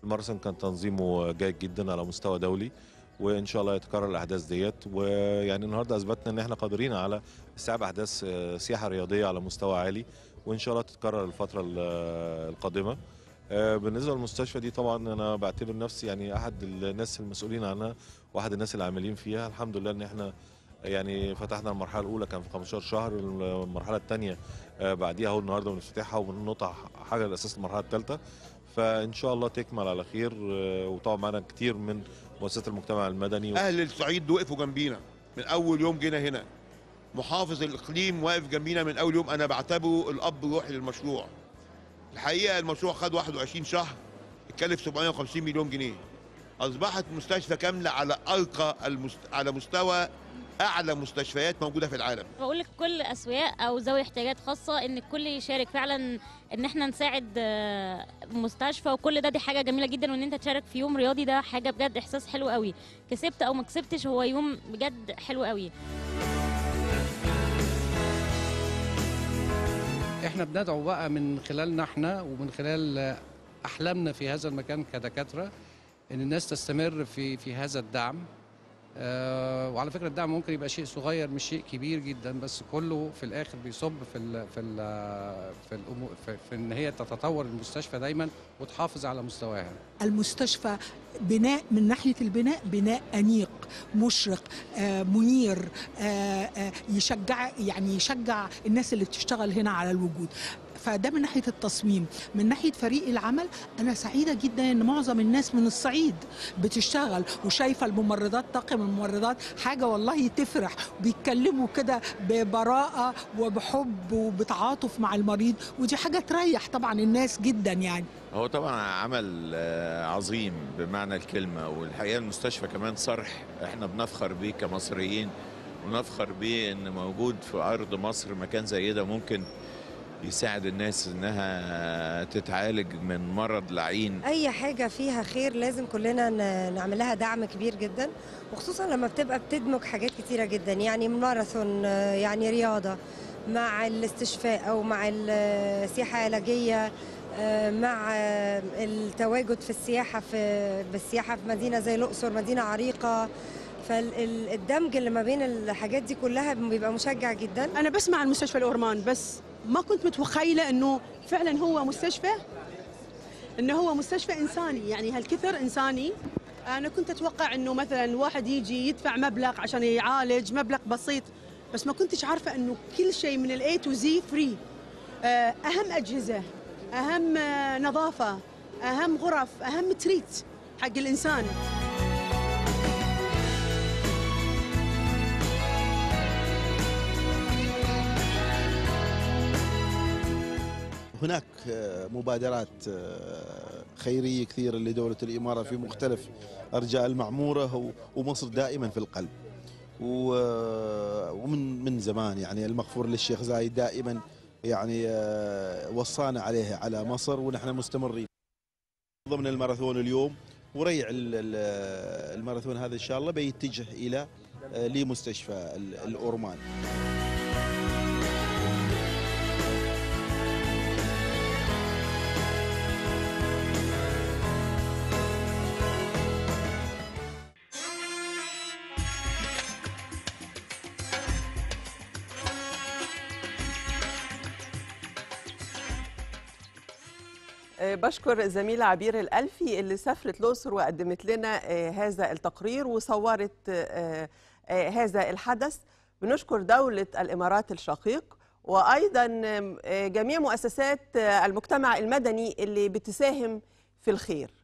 الماراثون كان تنظيمه جيد جدا على مستوى دولي وان شاء الله يتكرر الاحداث ديت ويعني النهارده اثبتنا ان احنا قادرين على استيعاب احداث آه، سياحه رياضيه على مستوى عالي وان شاء الله تتكرر الفتره ال- القادمه آه، بالنسبه للمستشفى دي طبعا انا بعتبر نفسي يعني احد الناس المسؤولين عنها واحد الناس اللي عاملين فيها الحمد لله ان احنا يعني فتحنا المرحله الاولى كان في 15 شهر المرحله الثانيه بعديها اهو النهارده بنفتتحها وبنقطع حاجه لاساس المرحله الثالثه فان شاء الله تكمل على خير آه، وطبعا معانا كتير من مؤسسات المجتمع المدني اهل الصعيد وقفوا جنبينا من اول يوم جينا هنا محافظ الاقليم واقف جنبينا من اول يوم انا بعتبره الاب الروحي للمشروع الحقيقه المشروع خد 21 شهر اتكلف 750 مليون جنيه اصبحت مستشفى كامله على ارقى المست... على مستوى اعلى مستشفيات موجوده في العالم بقول لكل اسوياء او ذوي احتياجات خاصه ان الكل يشارك فعلا ان احنا نساعد آه، مستشفى وكل ده دي حاجه جميله جدا وان انت تشارك في يوم رياضي ده حاجه بجد احساس حلو قوي كسبت او ما كسبتش هو يوم بجد حلو قوي احنا بندعو بقى من خلالنا احنا ومن خلال احلامنا في هذا المكان كدكاتره ان الناس تستمر في في هذا الدعم آه وعلى فكره الدعم ممكن يبقى شيء صغير مش شيء كبير جدا بس كله في الاخر بيصب في ال في ال في الأمور في, في ان هي تتطور المستشفى دايما وتحافظ على مستواها المستشفى بناء من ناحية البناء بناء أنيق مشرق آه، منير آه، آه، يشجع يعني يشجع الناس اللي بتشتغل هنا على الوجود فده من ناحية التصميم من ناحية فريق العمل أنا سعيدة جدا أن معظم الناس من الصعيد بتشتغل وشايفة الممرضات طاقم الممرضات حاجة والله تفرح بيتكلموا كده ببراءة وبحب وبتعاطف مع المريض ودي حاجة تريح طبعا الناس جدا يعني هو طبعا عمل آه، عظيم بمعنى الكلمة والحقيقة المستشفى كمان صرح احنا بنفخر بيه كمصريين ونفخر بيه ان موجود في ارض مصر مكان زي ده ممكن يساعد الناس انها تتعالج من مرض لعين اي حاجه فيها خير لازم كلنا ن- نعمل لها دعم كبير جدا وخصوصا لما بتبقى بتدمج حاجات كتيره جدا يعني ماراثون آه، يعني رياضه مع الاستشفاء او مع السياحه علاجيه آه، مع آه، التواجد في السياحه في بالسياحه في مدينه زي الاقصر مدينه عريقه فالدمج اللي ما بين الحاجات دي كلها بيبقى مشجع جدا انا بسمع عن مستشفى الاورمان بس ما كنت متخيله انه فعلا هو مستشفى انه هو مستشفى انساني يعني هالكثر انساني انا كنت اتوقع انه مثلا واحد يجي يدفع مبلغ عشان يعالج مبلغ بسيط بس ما كنتش عارفه انه كل شيء من الاي تو زي فري اهم اجهزه اهم آه، نظافه اهم غرف اهم تريت حق الانسان هناك آه، مبادرات آه، خيريه كثيره لدوله الاماره في مختلف ارجاء المعموره و- ومصر دائما في القلب و- ومن من زمان يعني المغفور للشيخ زايد دائما يعني آه، وصانا عليه على مصر ونحن مستمرين ضمن الماراثون اليوم وريع ال- ال- الماراثون هذا ان شاء الله بيتجه الى آه، لمستشفى ال- الاورمان آه، بشكر الزميلة عبير الألفي اللي سافرت الأقصر وقدمت لنا آه، هذا التقرير وصورت آه، آه، هذا الحدث بنشكر دولة الإمارات الشقيق وأيضا آه، جميع مؤسسات آه، المجتمع المدني اللي بتساهم في الخير